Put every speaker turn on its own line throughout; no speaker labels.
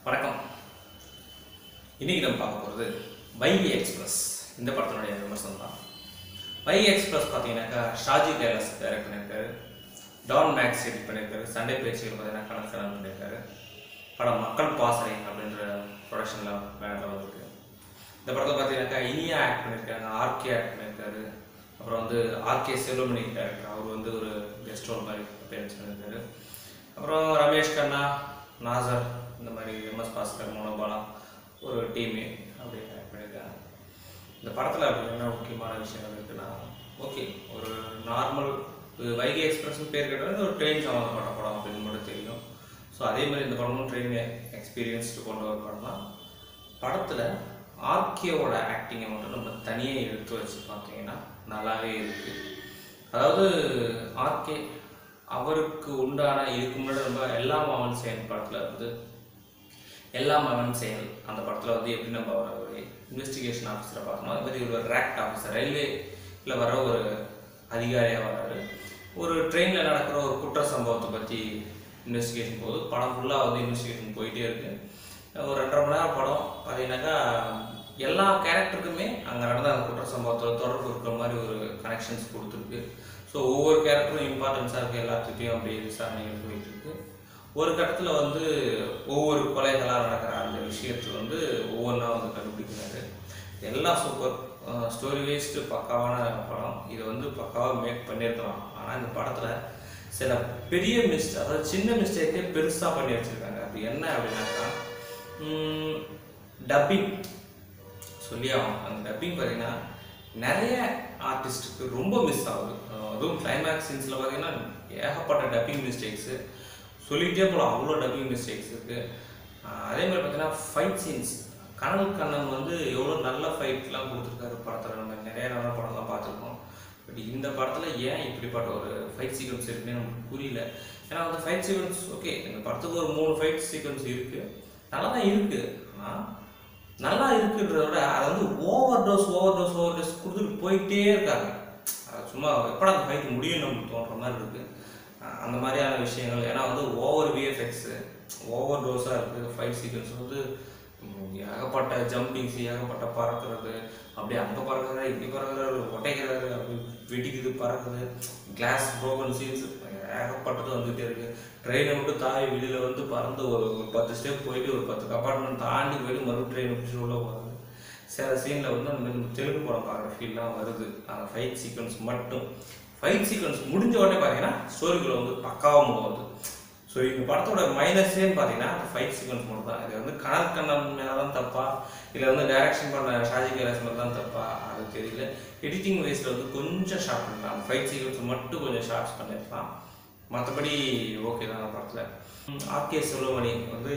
வணக்கம் இன்னைக்கு நம்ம பார்க்க போகிறது வைகை எக்ஸ்பிரஸ் இந்த படத்தினுடைய விமர்சனம் தான் வைகை எக்ஸ்பிரஸ் பார்த்தீங்கன்னாக்கா ஷாஜி கைலாஸ் டைரக்ட் பண்ணியிருக்காரு டான் மேக்ஸ் எடிட் பண்ணியிருக்காரு சண்டே பேச்சுகள் பார்த்தீங்கன்னா கணக்கு கணக்கு பண்ணியிருக்காரு படம் மக்கள் பாசறை அப்படின்ற ப்ரொடக்ஷனில் பேனரில் வந்திருக்கு இந்த படத்தில் பார்த்தீங்கன்னாக்கா இனியா ஆக்ட் பண்ணியிருக்காங்க ஆர்கே ஆக்ட் பண்ணியிருக்காரு அப்புறம் வந்து ஆர்கே செல்வமணி டேரக்டர் அவர் வந்து ஒரு கெஸ்ட் ரோல் மாதிரி பேரன்ஸ் பண்ணியிருக்காரு அப்புறம் ரமேஷ் கண்ணா நாசர் இந்த மாதிரி எம்எஸ் பாஸ்கர் மோனோபாலா ஒரு டீமு அப்படி ஆக்ட் பண்ணியிருக்காங்க இந்த படத்தில் அப்படி என்ன முக்கியமான விஷயங்கள் இருக்குன்னா ஓகே ஒரு நார்மல் வைகை எக்ஸ்பிரஸ் பேர் கேட்டால் ஒரு ட்ரெயின் சம்மந்தப்பட்ட படம் அப்படின்னு மட்டும் தெரியும் ஸோ அதே மாதிரி இந்த படமும் ட்ரெயின் எக்ஸ்பீரியன்ஸ்டு கொண்ட ஒரு படம் தான் படத்தில் ஆர்கேவோட ஆக்டிங்கை மட்டும் நம்ம தனியாக எடுத்து வச்சு பார்த்தீங்கன்னா நல்லாவே இருக்குது அதாவது ஆர்கே அவருக்கு உண்டான இதுக்கு முன்னாடி நம்ம எல்லாம் அவன் செயல் படத்தில் வந்து எல்லாம் அவன் செயல் அந்த படத்தில் வந்து எப்படி நம்ம அவரை ஒரு இன்வெஸ்டிகேஷன் ஆஃபீஸரை பார்க்கணும் அது மாதிரி ஒரு ரேக்ட் ஆஃபீஸர் ரயில்வேல வர ஒரு அதிகாரியாக வர்றாரு ஒரு ட்ரெயினில் நடக்கிற ஒரு குற்ற சம்பவத்தை பற்றி இன்வெஸ்டிகேஷன் போகுது படம் ஃபுல்லாக வந்து இன்வெஸ்டிகேஷன் போயிட்டே இருக்கு ஒரு ரெண்டரை மணி நேரம் படம் பார்த்தீங்கன்னாக்கா எல்லா கேரக்டருக்குமே அங்கே நடந்த அந்த குற்ற சம்பவத்தில் தொடர்பு இருக்கிற மாதிரி ஒரு கனெக்ஷன்ஸ் கொடுத்துருக்கு ஸோ ஒவ்வொரு கேரக்டரும் இம்பார்ட்டன்ஸாக இருக்குது எல்லாத்துட்டையும் அப்படியே விசாரணைகள் போயிட்டு இருக்கு ஒரு கட்டத்தில் வந்து ஒவ்வொரு கொலைகளாக நடக்கிற அந்த விஷயத்தை வந்து ஒவ்வொன்றா வந்து கண்டுபிடிக்கிறாரு எல்லாம் சூப்பர் ஸ்டோரி வேஸ்ட்டு பக்காவான படம் இதை வந்து பக்காவாக மேக் பண்ணியிருக்கலாம் ஆனால் இந்த படத்தில் சில பெரிய மிஸ்டேக் அதாவது சின்ன மிஸ்டேக்கே பெருசாக பண்ணி வச்சுருக்காங்க அது என்ன அப்படின்னாக்கா டப்பிங் சொல்லி ஆகும் அந்த டப்பிங் பார்த்தீங்கன்னா நிறைய ஆர்டிஸ்ட்டுக்கு ரொம்ப மிஸ் ஆகுது அஹ் அதுவும் கிளைமேக்ஸ் சீன்ஸில் பார்த்தீங்கன்னா ஏகப்பட்ட டப்பிங் மிஸ்டேக்ஸு சொல்லிகிட்டே போகலாம் அவ்வளோ டப்பிங் மிஸ்டேக்ஸ் இருக்குது அதே மாதிரி பார்த்தீங்கன்னா ஃபைட் சீன்ஸ் கனல் கண்ணன் வந்து எவ்வளோ நல்ல ஃபைட்லாம் கொடுத்துருக்காரு படத்தில் நம்ம நிறைய நல்ல படம்லாம் பார்த்துருக்கோம் பட் இந்த படத்தில் ஏன் இப்படிப்பட்ட ஒரு ஃபைட் சீக்வன்ஸ் இருக்குன்னு நமக்கு புரியல ஏன்னா வந்து ஃபைட் சீக்வன்ஸ் ஓகே இந்த படத்துக்கு ஒரு மூணு ஃபைட் சீக்வன்ஸ் இருக்குது நல்லா தான் இருக்குது ஆனால் நல்லா இருக்குன்றத விட அதை வந்து over dose over dose over dose கொடுத்துட்டு போயிட்டே இருக்காங்க அது சும்மா எப்படா அந்த ஃபைட் முடியும் நமக்கு தோன்ற மாதிரி இருக்குது அந்த மாதிரியான விஷயங்கள் ஏன்னா வந்து ஓவர் விஎஃப்எக்ஸு ஓவர் டோஸாக இருக்குது ஃபைட் சீக்வன்ஸ் வந்து ம், ஏகப்பட்ட ஜம்பிங்ஸ் ஏகப்பட்ட பறக்கிறது அப்படியே அங்கே பறக்கிறாரு இப்படி பறக்கிறாரு ஒட்டைக்கிறாரு அப்படி வெடிக்குது பறக்குது கிளாஸ் ப்ரோக்கன் சீன்ஸ் ஏகப்பட்டது வந்துகிட்டே இருக்கு ட்ரெயினை விட்டு தாய் வெளியில வந்து பறந்து ஒரு ஒரு பத்து ஸ்டெப் போயிட்டு ஒரு பத்து கம்பார்ட்மெண்ட் தாண்டி போயிட்டு மறுபடியும் ட்ரெயினை பிடிச்சி உள்ள போகிறது சில சீனில் வந்து அந்த மாதிரி தெலுங்கு படம் பார்க்குற ஃபீல்லாம் வருது அந்த ஃபைட் சீக்வன்ஸ் மட்டும் ஃபைட் சீக்வன்ஸ் முடிஞ்ச உடனே பார்த்தீங்கன்னா ஸ்டோரிக்குள்ள வந்து பக்காவாக மூவ் ஆகுது ஸோ இந்த படத்தோட மைனஸேன்னு பார்த்தீங்கன்னா அந்த ஃபைட் சீக்வன்ஸ் மட்டும் தான் இது வந்து கனல் கண்ணன் மேலே தான் தப்பா இல்லை வந்து டைரக்ஷன் பண்ண ஷாஜி கைலாஸ் மேலே தான் தப்பா அது தெரியல எடிட்டிங் வைஸில் வந்து கொஞ்சம் ஷார்ட் பண்ணலாம் அந்த ஃபைட் சீக்வன்ஸ் மட்டும் கொஞ்சம் ஷார்ட்ஸ் பண்ணியிருக்கலாம் மற்றபடி ஓகே தான் அந்த படத்தில் ஆர்கே செல்வமணி வந்து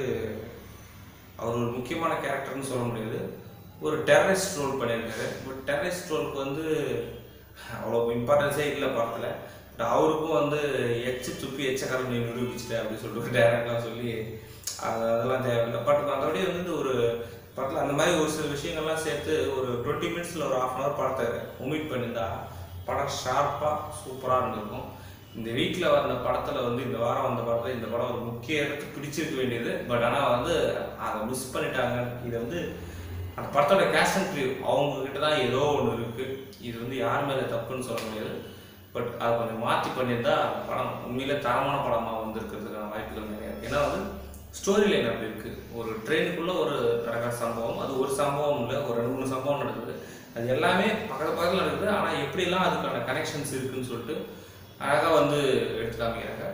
அவர் ஒரு முக்கியமான கேரக்டர்னு சொல்ல முடியாது ஒரு டெரரிஸ்ட் ரோல் பண்ணியிருக்காரு பட் டெரரிஸ்ட் ரோலுக்கு வந்து அவ்வளோ இம்பார்ட்டன்ஸே இல்லை படத்தில் பட் அவருக்கும் வந்து எச்சு துப்பி எச்ச கலந்து நிரூபிச்சிட்டேன் அப்படின்னு சொல்லிட்டு டேரக்டாக சொல்லி அது அதெல்லாம் தேவையில்லை பட் மற்றபடி வந்து ஒரு படத்தில் அந்த மாதிரி ஒரு சில விஷயங்கள்லாம் சேர்த்து ஒரு டுவெண்ட்டி மினிட்ஸில் ஒரு ஹாஃப் அன் ஹவர் படத்தை ஒமிட் பண்ணியிருந்தா படம் ஷார்ப்பாக சூப்பராக இருந்திருக்கும் இந்த வீக்கில் வந்த படத்தில் வந்து இந்த வாரம் வந்த படத்தில் இந்த படம் ஒரு முக்கிய இடத்துக்கு பிடிச்சிருக்க வேண்டியது பட் ஆனால் வந்து அதை மிஸ் பண்ணிட்டாங்க இதை வந்து அந்த படத்தோட கேஷ் அண்ட் க்ரியூ அவங்க கிட்ட தான் ஏதோ ஒன்று இருக்குது இது வந்து யார் மேலே தப்புன்னு சொல்ல முடியாது பட் அதை கொஞ்சம் மாற்றி பண்ணியிருந்தா அந்த படம் உண்மையிலே தரமான படமாக வந்திருக்கிறதுக்கான வாய்ப்புகள் நிறைய இருக்குது ஏன்னா வந்து ஸ்டோரி லைன் அப்படி இருக்குது ஒரு ட்ரெயினுக்குள்ளே ஒரு நடக்கிற சம்பவம் அது ஒரு சம்பவம் இல்லை ஒரு ரெண்டு மூணு சம்பவம் நடக்குது அது எல்லாமே பக்கத்து பக்கத்தில் நடக்குது ஆனால் எப்படிலாம் அதுக்கான கனெக்ஷன்ஸ் இருக்குன்னு சொல்லிட்டு அழகாக வந்து எடுத்து காமிக்கிறாங்க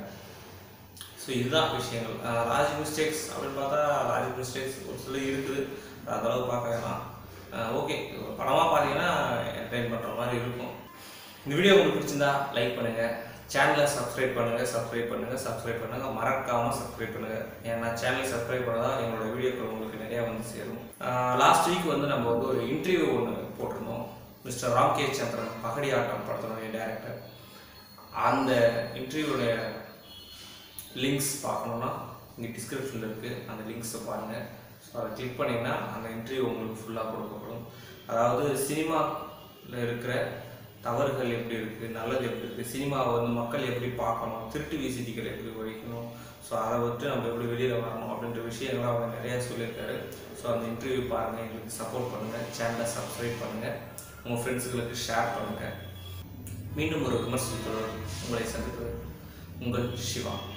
ஸோ இதுதான் விஷயங்கள் அஹ் ராஜ் மிஸ்டேக்ஸ் அப்படின்னு பார்த்தா ராஜ் மிஸ்டேக்ஸ் ஒரு சில இருக்குது அந்த அளவுக்கு பார்க்க வேணாம் ஓகே படமாக பார்த்தீங்கன்னா என்டர்டைன் பண்ணுற மாதிரி இருக்கும் இந்த வீடியோ உங்களுக்கு பிடிச்சிருந்தா லைக் பண்ணுங்கள் சேனலை சப்ஸ்கிரைப் பண்ணுங்கள் சப்ஸ்கிரைப் பண்ணுங்கள் சப்ஸ்கிரைப் பண்ணுங்கள் மறக்காமல் சப்ஸ்கிரைப் பண்ணுங்கள் ஏன்னா சேனலை சப்ஸ்கிரைப் பண்ணால் எங்களோட வீடியோக்கள் உங்களுக்கு நிறையா வந்து சேரும் லாஸ்ட் வீக் வந்து நம்ம வந்து ஒரு இன்டர்வியூ ஒன்று போட்டிருந்தோம் மிஸ்டர் ராம் கே சந்திரன் பகடி ஆட்டம் படத்தினுடைய டைரக்டர் அந்த இன்டர்வியூடைய லிங்க்ஸ் பார்க்கணுன்னா இங்கே டிஸ்கிரிப்ஷனில் இருக்குது அந்த லிங்க்ஸை பாருங்கள் ஸோ அதை கிளிக் பண்ணிங்கன்னா அந்த இன்டர்வியூ உங்களுக்கு ஃபுல்லாக கொடுக்கப்படும் அதாவது சினிமாவில் இருக்கிற தவறுகள் எப்படி இருக்குது நல்லது எப்படி இருக்குது சினிமாவை வந்து மக்கள் எப்படி பார்க்கணும் திருட்டு விசிடிகள் எப்படி ஒழிக்கணும் ஸோ அதை விட்டு நம்ம எப்படி வெளியில் வரணும் அப்படின்ற விஷயங்களை அவர் நிறையா சொல்லியிருக்காரு ஸோ அந்த இன்டர்வியூ பாருங்கள் எங்களுக்கு சப்போர்ட் பண்ணுங்கள் சேனலை சப்ஸ்கிரைப் பண்ணுங்கள் உங்கள் ஃப்ரெண்ட்ஸுகளுக்கு ஷேர் பண்ணுங்கள் மீண்டும் ஒரு விமர்சனத்தோடு உங்களை சந்திப்பது உங்கள் சிவா